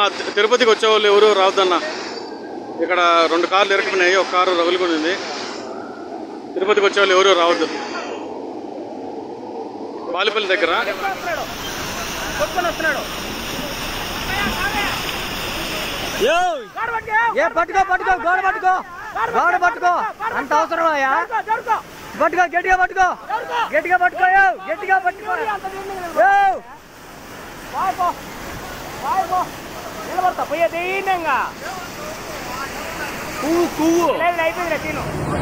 తి- తిరుపతికి వచ్చే వాళ్ళు ఎవరు రావద్దన్న ఇక్కడ రెండు కార్లు ఇరకపోయినాయి ఒక కారు రగులుకుంది తిరుపతికి వచ్చే వాళ్ళు ఎవరు రావద్దు బాలిపల్లి దగ్గర కొట్టుకొని వస్తున్నాడు ఏ పట్టుకో పట్టుకో గోడ పట్టుకో గోడ పట్టుకో అంత అవసరం అయ్యా పట్టుకో గట్టిగా పట్టుకో గట్టిగా పట్టుకో ఏవ్, గట్టిగా పట్టుకో ఏవ్. నిలబడతా పోయే దీనంగా పువ్వు పువ్వు లేదు అయిపోయింది తిను